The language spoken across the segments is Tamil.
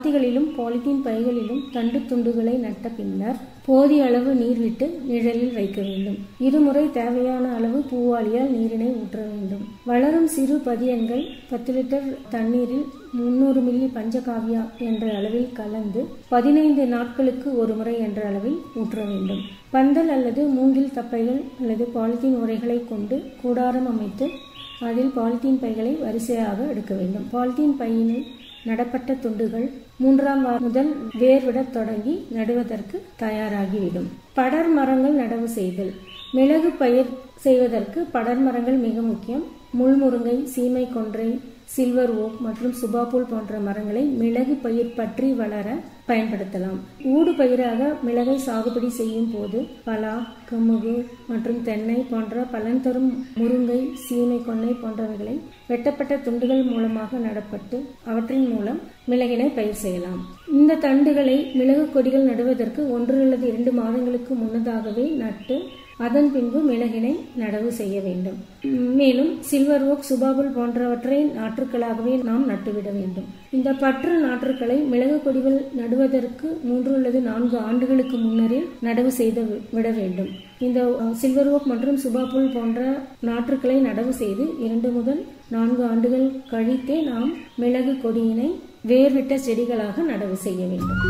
பாத்திகளிலும் பாலித்தீன் பைகளிலும் தண்டு துண்டுகளை நட்ட பின்னர் போதிய அளவு நீர் விட்டு நிழலில் வைக்க வேண்டும் இருமுறை தேவையான அளவு பூவாளியால் நீரினை ஊற்ற வேண்டும் வளரும் சிறு பதியங்கள் பத்து லிட்டர் தண்ணீரில் முன்னூறு மில்லி பஞ்சகாவியா என்ற அளவில் கலந்து பதினைந்து நாட்களுக்கு ஒரு முறை என்ற அளவில் ஊற்ற வேண்டும் பந்தல் அல்லது மூங்கில் தப்பைகள் அல்லது பாலித்தீன் உரைகளை கொண்டு கூடாரம் அமைத்து அதில் பாலித்தீன் பைகளை வரிசையாக எடுக்க வேண்டும் பாலித்தீன் பையினில் நடப்பட்ட துண்டுகள் மூன்றாம் வாரம் முதல் வேர்விடத் தொடங்கி நடுவதற்கு தயாராகிவிடும் படர் மரங்கள் நடவு செய்தல் மிளகு பயிர் செய்வதற்கு படர் மரங்கள் மிக முக்கியம் முள்முருங்கை சீமை கொன்றை சில்வர் ஓக் மற்றும் சுபாபுல் போன்ற மரங்களை மிளகு பயிர் பற்றி வளர பயன்படுத்தலாம் ஊடு பயிராக மிளகை சாகுபடி செய்யும் போது பலா கமுகு மற்றும் தென்னை போன்ற பலன் தரும் முருங்கை சீமை கொன்னை போன்றவைகளை வெட்டப்பட்ட துண்டுகள் மூலமாக நடப்பட்டு அவற்றின் மூலம் மிளகினை பயிர் செய்யலாம் இந்த தண்டுகளை மிளகு கொடிகள் நடுவதற்கு ஒன்று அல்லது இரண்டு மாதங்களுக்கு முன்னதாகவே நட்டு அதன் பின்பு மிளகினை நடவு செய்ய வேண்டும் மேலும் சில்வர் ஓக் சுபாபுல் போன்றவற்றை நாற்றுக்களாகவே நாம் நட்டுவிட வேண்டும் இந்த பற்று நாற்றுக்களை மிளகு கொடிகள் நடுவதற்கு மூன்று அல்லது நான்கு ஆண்டுகளுக்கு முன்னரே நடவு செய்து விட வேண்டும் இந்த சில்வர் ஓக் மற்றும் சுபாபுல் போன்ற நாற்றுக்களை நடவு செய்து இரண்டு முதல் நான்கு ஆண்டுகள் கழித்தே நாம் மிளகு கொடியினை வேர்விட்ட செடிகளாக நடவு செய்ய வேண்டும்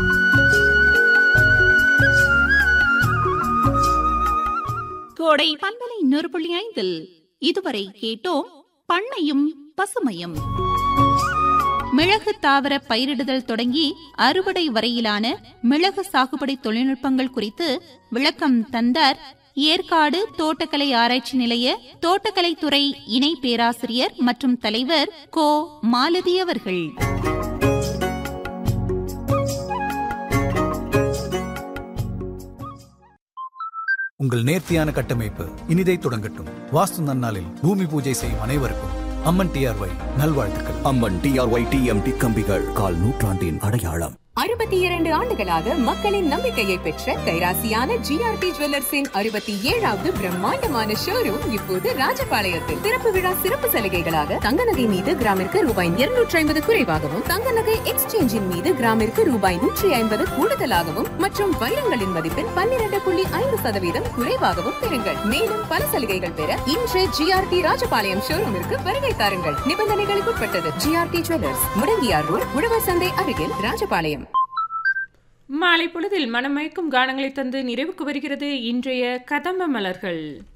கோடை பண்பலை நூறு புள்ளி ஐந்தில் இதுவரை கேட்டோம் பண்ணையும் பசுமையும் மிளகு தாவர பயிரிடுதல் தொடங்கி அறுவடை வரையிலான மிளகு சாகுபடி தொழில்நுட்பங்கள் குறித்து விளக்கம் தந்தார் ஏற்காடு தோட்டக்கலை ஆராய்ச்சி நிலைய தோட்டக்கலைத்துறை இணை பேராசிரியர் மற்றும் தலைவர் கோ மாலதி அவர்கள் உங்கள் நேர்த்தியான கட்டமைப்பு இனிதை தொடங்கட்டும் வாஸ்து நன்னாளில் பூமி பூஜை செய்யும் அனைவருக்கும் அம்மன் டிஆர்ஒய் நல்வாழ்த்துக்கள் அம்மன் டிஆர்ஒய் டிஎம்டி கம்பிகள் கால் நூற்றாண்டின் அடையாளம் அறுபத்தி இரண்டு ஆண்டுகளாக மக்களின் நம்பிக்கையை பெற்ற கைராசியான ஜிஆர்டி ஜுவல்லர்ஸின் அறுபத்தி ஏழாவது பிரம்மாண்டமான ஷோரூம் இப்போது ராஜபாளையத்தில் திறப்பு விழா சிறப்பு சலுகைகளாக தங்க நகை மீது கிராமிற்கு ரூபாய் இருநூற்றி ஐம்பது குறைவாகவும் தங்க நகை எக்ஸ்சேஞ்சின் மீது கிராமிற்கு ரூபாய் நூற்றி ஐம்பது கூடுதலாகவும் மற்றும் வைரங்களின் மதிப்பில் பன்னிரண்டு புள்ளி ஐந்து சதவீதம் குறைவாகவும் பெறுங்கள் மேலும் பல சலுகைகள் பெற இன்று ஜிஆர்டி ராஜபாளையம் ஷோரூமிற்கு வருகை தாருங்கள் நிபந்தனைகளுக்கு உட்பட்டது ஜிஆர்டி ஜுவல்லர்ஸ் முடங்கியார் ரோட் உழவர் சந்தை அருகில் ராஜபாளையம் மாலை பொழுதில் மனமயக்கும் கானங்களை தந்து நிறைவுக்கு வருகிறது இன்றைய கதம்ப மலர்கள்